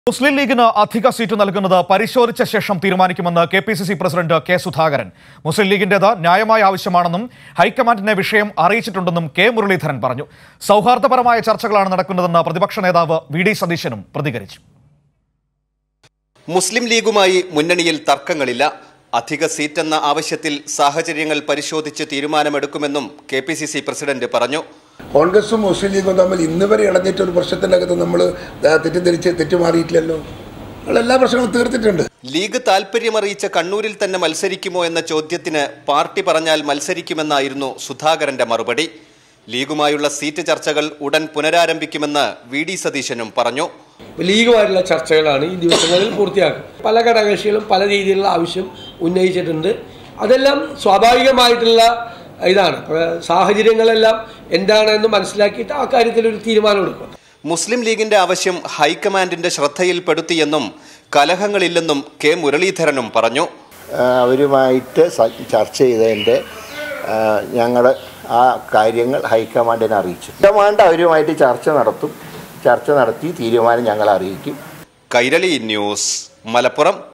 മുസ്ലിം ലീഗിന് അധിക സീറ്റ് നൽകുന്നത് പരിശോധിച്ച ശേഷം തീരുമാനിക്കുമെന്ന് K P C C president K Sudhakaran Muslim ലീഗിന്റേത് ന്യായമായ ആവശ്യമാണെന്നും ഹൈക്കമാൻഡിനെ വിഷയം അറിയിച്ചിട്ടുണ്ടെന്നും കെ മുരളീധരൻ പറഞ്ഞു സൗഹാർദ്ദപരമായ ചർച്ചകളാണ് നടക്കുന്നതെന്ന് പ്രതിപക്ഷ നേതാവ് വി ഡി സതീശനും പ്രതികരിച്ചു മുസ്ലിം ലീഗുമായി മുന്നണിയിൽ തർക്കങ്ങളില്ല അധിക സീറ്റെന്ന ആവശ്യത്തിൽ സാഹചര്യങ്ങൾ പരിശോധിച്ച് തീരുമാനമെടുക്കുമെന്നും K P C C president പറഞ്ഞു കോൺഗ്രസും മുസ്ലിം ലീഗും തമ്മിൽ ഇന്ന് വരെ ഇളഞ്ഞിട്ട് ഒരു പ്രശ്നത്തിനകത്ത് നമ്മൾ തെറ്റിദ്ധരിച്ച് തെറ്റുമാറിയിട്ടില്ലല്ലോ നമ്മൾ എല്ലാ പ്രശ്നങ്ങളും തീർത്തിട്ടുണ്ട് ലീഗ് താൽപര്യമറിയിച്ച കണ്ണൂരിൽ തന്നെ മത്സരിക്കുമോ എന്ന ചോദ്യത്തിന് പാർട്ടി പറഞ്ഞാൽ മത്സരിക്കുമെന്നായിരുന്നു സുധാകരന്റെ മറുപടി ലീഗുമായുള്ള സീറ്റ് ചർച്ചകൾ ഉടൻ പുനരാരംഭിക്കുമെന്ന് വി ഡി സതീശനും പറഞ്ഞു ലീഗുമായിട്ടുള്ള ചർച്ചകളാണ് ഈ ദിവസങ്ങളിൽ പൂർത്തിയാക്കുക പല ഘടകകക്ഷികളും പല രീതിയിലുള്ള ആവശ്യം ഉന്നയിച്ചിട്ടുണ്ട് അതെല്ലാം സ്വാഭാവികമായിട്ടുള്ള ഇതാണ് അപ്പോൾ സാഹചര്യങ്ങളെല്ലാം എന്താണെന്ന് മനസ്സിലാക്കിയിട്ട് ആ കാര്യത്തിൽ ഒരു തീരുമാനം എടുക്കും മുസ്ലിം ലീഗിന്റെ ആവശ്യം ഹൈക്കമാൻഡിന്റെ ശ്രദ്ധയിൽപ്പെടുത്തിയെന്നും കലഹങ്ങളില്ലെന്നും കെ മുരളീധരനും പറഞ്ഞു ആ, അവരുമായിട്ട് സ- ചർച്ച ചെയ്തതിൻ്റെ ഞങ്ങൾ ആ കാര്യങ്ങൾ ഹൈക്കമാൻഡിനെ അറിയിച്ചു ഹൈക്കമാൻഡ് അവരുമായിട്ട് ചർച്ച നടത്തും ചർച്ച നടത്തി തീരുമാനം ഞങ്ങൾ അറിയിക്കും കൈരളി ന്യൂസ് മലപ്പുറം